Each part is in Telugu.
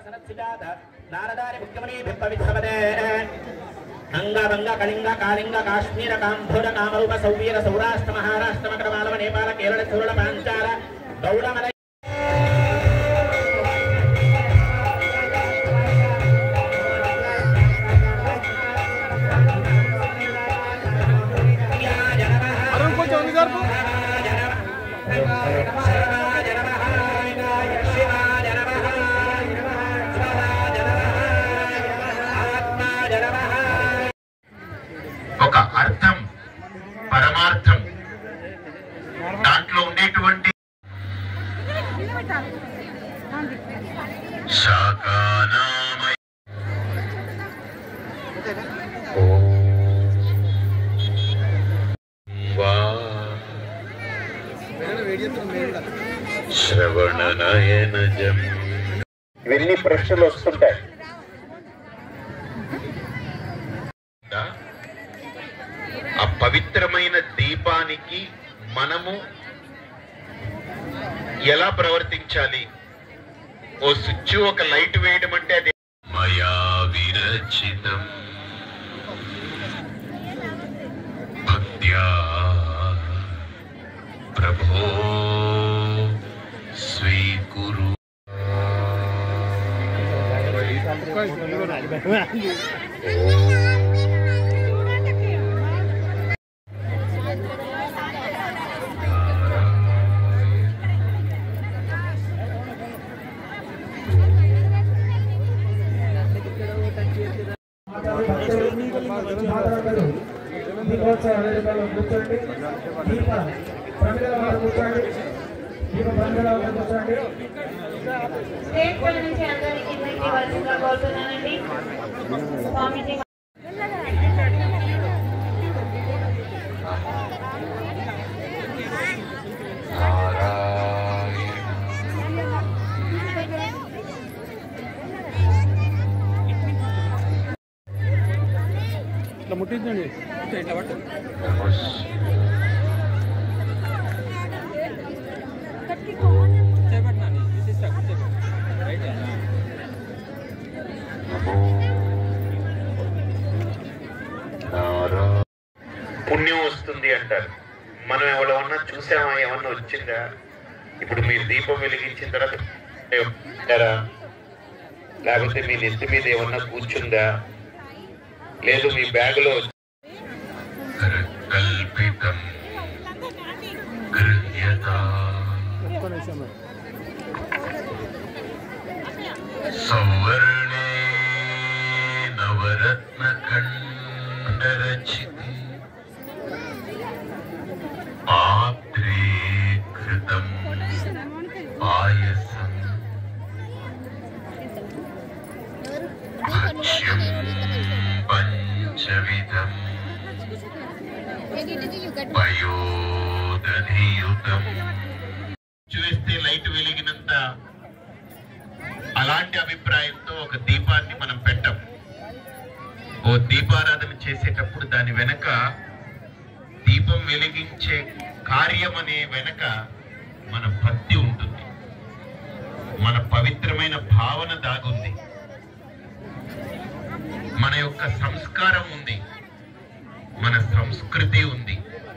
సనత్సుజాత నారదారి ముఖ్యమణి బింబవిద్భవదే అంగ కళింగ కాళింగ కాశ్మీర కాంభోర కామరూప సౌవీర సౌరాష్ట్ర మహారాష్ట్ర మకర మాలవ నేపాల కేరళ చూరళ పాంచాల గౌడమల అరుణ్ కొంచెం ఉంది జరుపు ఒక అర్థం పరమార్థం దాంట్లో ఉండేటువంటి శాకానామయ వా శ్రవణ నయనజం ఇవన్నీ ప్రశ్నలు వస్తుంటాయి ఆ పవిత్రమైన దీపానికి మనము ఎలా ప్రవర్తించాలి ఓ స్విచ్ ఒక లైట్ వేయడం అంటే అది మయా విరచితం భక్త్యా ప్రభో స్వీకురు స్టేట్ పై నుంచి అందరికీ కిందకి వలసగా కోరుతున్నానండి స్వామీజీ ఇట్లా ముట్టించండి ఇట్లా పట్టు చేపట్టినా తీసిస్తా రైట్ పుణ్యం వస్తుంది అంటారు మనం ఎవరన్నా చూసామా ఏమన్నా వచ్చిందా ఇప్పుడు మీరు దీపం వెలిగించిన తర్వాత ఉంటారా? లేకపోతే మీ నెత్తి మీద ఏమన్నా కూర్చుందా లేదు మీ బ్యాగ్ లో కల్పితం ఒక్క నిమిషం సౌవర్ణే నవరత్న ఖండరచితి పాత్రే కృతం పాయసం భక్ష్యం పంచవిధం పయోదధియుతం చూస్తే లైట్ వెలిగినంత అలాంటి అభిప్రాయంతో ఒక దీపాన్ని మనం పెట్టం ఓ దీపారాధన చేసేటప్పుడు దాని వెనక దీపం వెలిగించే కార్యం అనే వెనక మన భక్తి ఉంటుంది మన పవిత్రమైన భావన దాగుంది మన యొక్క సంస్కారం ఉంది మన సంస్కృతి ఉంది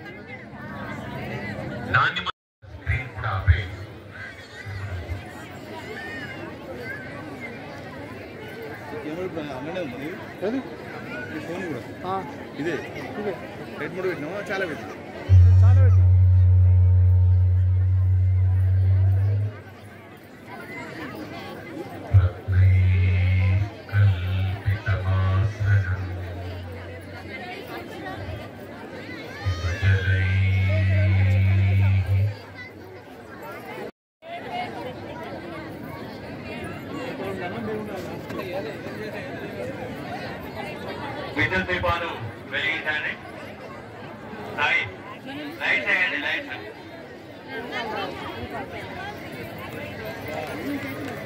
దాన్ని మనం స్క్రీన్ కూడా ఆపేయచ్చు. అన్ననే ఉంది ఏది ఈ ఫోన్ కూడా ఆ, ఇదే ఇదే రెడ్ మూడు పెట్టినావా చాలా పెట్టినా చాలా పెట్టు కల్పితమాసనం విద్యుత్ దీపాలు వెలిగించండి సాయి లైట్ చేయండి లైట్